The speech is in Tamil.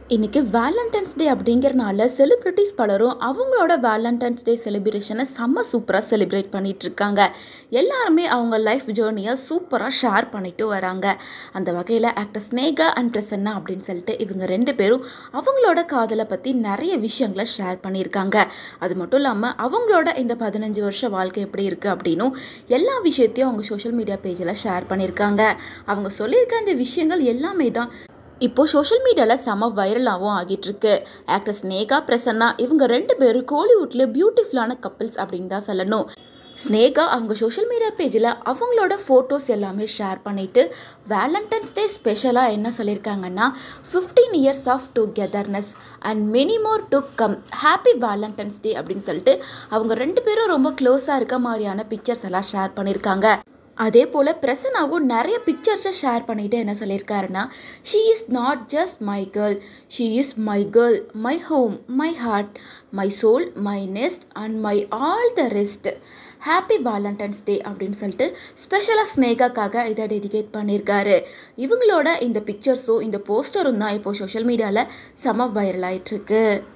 இன்னைக்கு வேலண்டைன்ஸ் டே அப்படிங்கிறனால செலிப்ரிட்டிஸ் பலரும் அவங்களோட வேலண்டைன்ஸ் டே செலிப்ரேஷனை செம்ம சூப்பராக செலிப்ரேட் பண்ணிட்டு இருக்காங்க எல்லாருமே அவங்க லைஃப் ஜேர்னியை சூப்பராக ஷேர் பண்ணிட்டு வராங்க அந்த வகையில் ஆக்டர் ஸ்னேகா அண்ட் பிரசன்னா அப்படின்னு சொல்லிட்டு இவங்க ரெண்டு பேரும் அவங்களோட காதலை பற்றி நிறைய விஷயங்களை ஷேர் பண்ணியிருக்காங்க அது மட்டும் இல்லாமல் அவங்களோட இந்த பதினஞ்சு வருஷ வாழ்க்கை எப்படி இருக்குது அப்படின்னும் எல்லா விஷயத்தையும் அவங்க சோஷியல் மீடியா பேஜில் ஷேர் பண்ணியிருக்காங்க அவங்க சொல்லியிருக்க இந்த விஷயங்கள் எல்லாமே தான் இப்போ சோஷியல் மீடியாவில் செம வைரலாகவும் ஆகிட்டு இருக்கு ஆக்டர் ஸ்னேகா பிரசன்னா இவங்க ரெண்டு பேரும் கோலிவுட்ல பியூட்டிஃபுல்லான கப்பிள்ஸ் அப்படின்னு தான் சொல்லணும் ஸ்னேகா அவங்க சோஷியல் மீடியா பேஜில் அவங்களோட ஃபோட்டோஸ் எல்லாமே ஷேர் பண்ணிட்டு வேலண்டைன்ஸ் டே ஸ்பெஷலாக என்ன சொல்லியிருக்காங்கன்னா fifteen years of togetherness and many more to come happy Valentine's Day அப்படின்னு சொல்லிட்டு அவங்க ரெண்டு பேரும் ரொம்ப க்ளோஸாக இருக்க மாதிரியான பிக்சர்ஸ் எல்லாம் ஷேர் பண்ணியிருக்காங்க அதே போல் பிரசன்னாவும் நிறைய பிக்சர்ஸை ஷேர் பண்ணிட்டு என்ன சொல்லியிருக்காருன்னா she is not just my girl she is my girl my home my heart my soul my nest and my all the rest happy Valentine's Day அப்படின்னு சொல்லிட்டு ஸ்பெஷலாக ஸ்னேகாக்காக இதை டெடிகேட் பண்ணியிருக்காரு இவங்களோட இந்த பிக்சர்ஸும் இந்த போஸ்டரும் தான் இப்போ சோஷியல் மீடியாவில் செம வைரல் ஆயிட்டுருக்கு